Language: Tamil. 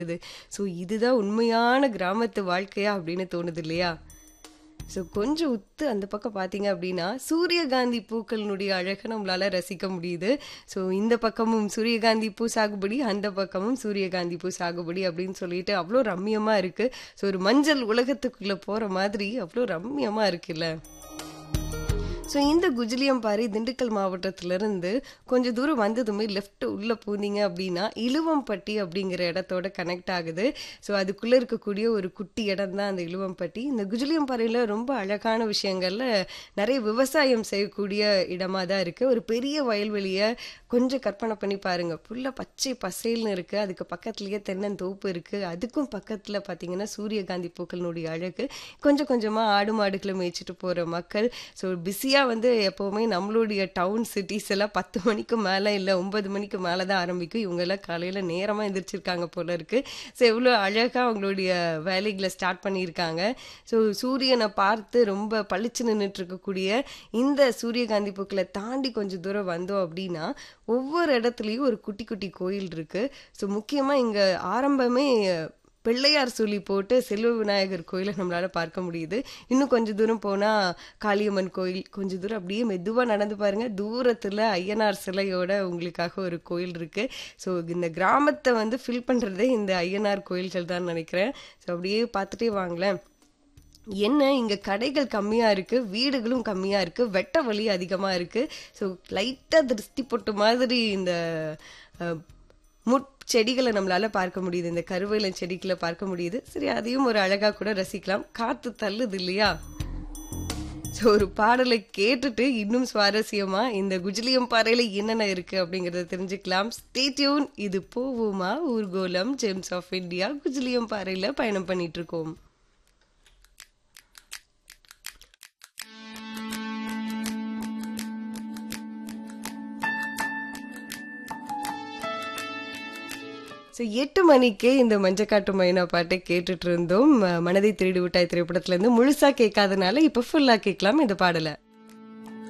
இது. ஸோ இதுதான் உண்மையான கிராமத்து வாழ்க்கையா அப்படின்னு தோணுது இல்லையா? ஸோ கொஞ்சம் உத்து அந்த பக்கம் பார்த்தீங்க அப்படின்னா, சூரியகாந்தி பூக்களினுடைய அழக நம்மளால ரசிக்க முடியுது. ஸோ இந்த பக்கமும் சூரியகாந்தி பூ சாகுபடி, அந்த பக்கமும் சூரியகாந்தி பூ சாகுபடி அப்படின்னு சொல்லிட்டு அவ்ளோ ரம்மியமா இருக்கு. ஸோ ஒரு மஞ்சள் உலகத்துக்குள்ள போற மாதிரி அவ்ளோ ரம்மியமா இருக்குல்ல. ஸோ இந்த குஜிலியம்பாறை திண்டுக்கல் மாவட்டத்திலிருந்து கொஞ்சம் தூரம் வந்ததுமே லெஃப்ட் உள்ள போனீங்க அப்படின்னா, இலுவம்பட்டி அப்படிங்கிற இடத்தோட கனெக்ட் ஆகுது. ஸோ அதுக்குள்ள இருக்கக்கூடிய ஒரு குட்டி இடம் தான் அந்த இலுவம்பட்டி. இந்த குஜிலியம்பாறையில ரொம்ப அழகான விஷயங்கள்ல நெறைய விவசாயம் செய்யக்கூடிய இடமா தான் இருக்கு. ஒரு பெரிய வயல்வெளிய கொஞ்சம் கற்பனை பண்ணி பாருங்க. ஃபுல்லா பச்சை பசேல்னு இருக்கு. அதுக்கு பக்கத்திலேயே தென்னந்தோப்பு இருக்கு. அதுக்கும் பக்கத்துல பார்த்தீங்கன்னா, சூரியகாந்தி பூக்களினுடைய அழகு. கொஞ்சம் கொஞ்சமா ஆடு மாடுகள மேய்ச்சிட்டு போற மக்கள். ஸோ பிஸியா வந்து எப்பவுமே நம்மளுடைய டவுன் சிட்டீஸ் எல்லாம் 10 மணிக்கு மேல இல்ல 9 மணிக்கு மேல தான் ஆரம்பிக்கும். இவங்கலாம் காலையில நேரமா எந்திரிச்சிருக்காங்க போல இருக்கு. ஸோ எவ்வளோ அழகா அவங்களுடைய வேலைகள ஸ்டார்ட் பண்ணியிருக்காங்க. ஸோ சூரியன பார்த்து ரொம்ப பளிச்சுன்னு நின்னுட்டு இருக்கக்கூடிய இந்த சூரியகாந்தி பூக்கள தாண்டி கொஞ்சம் தூரம் வந்தோம் அப்படின்னா, ஒவ்வொரு இடத்துலயும் ஒரு குட்டி குட்டி கோயில் இருக்கு. ஸோ முக்கியமா இங்க ஆரம்பமே பிள்ளையார் சொல்லி போட்டு செல்வ விநாயகர் கோயில நம்மளால பார்க்க முடியுது. இன்னும் கொஞ்சம் தூரம் போனா காளியம்மன் கோயில். கொஞ்சம் தூரம் அப்படியே மெதுவா நடந்து பாருங்க. தூரத்துல ஐயனார் சிலையோட உங்களுக்காக ஒரு கோயில் இருக்கு. ஸோ இந்த கிராமத்த வந்து ஃபில் பண்றதே இந்த ஐயனார் கோயில்கள் தான் நெனைக்கிறேன். ஸோ அப்படியே பார்த்துட்டே வாங்களேன். என்ன இங்க கடைகள் கம்மியா இருக்கு. வீடுகளும் கம்மியா இருக்கு. வெட்ட வழி அதிகமா இருக்கு. ஸோ லைட்டா திருஷ்டி பொட்டு மாதிரி இந்த அ முட்செடிகள நம்மளால பார்க்க முடியுது. இந்த கருவேலம் செடிகள பார்க்க முடியுது. சரி அதையும் ஒரு அழகா கூட ரசிக்கலாம். காத்து தள்ளுது இல்லையா? ஸோ ஒரு பாடலை கேட்டுட்டு இன்னும் சுவாரஸ்யமா இந்த குஜிலியம்பாறையில என்னென்ன இருக்கு அப்படிங்கிறத தெரிஞ்சுக்கலாம். Stay tune. இது போவோமா ஊர்கோலம் ஜெம்ஸ் ஆஃப் இந்தியா குஜிலியம்பாறையில பயணம் பண்ணிட்டு இருக்கோம். ஸோ 8 மணிக்கே இந்த மஞ்சக்காட்டு மைனா பாட்ட கேட்டுட்டு இருந்தோம். மனதை திருடி விட்டாய் திரைப்படத்துல இருந்து முழுசா கேட்காதனால இப்ப ஃபுல்லா கேட்கலாம் இந்த பாடல.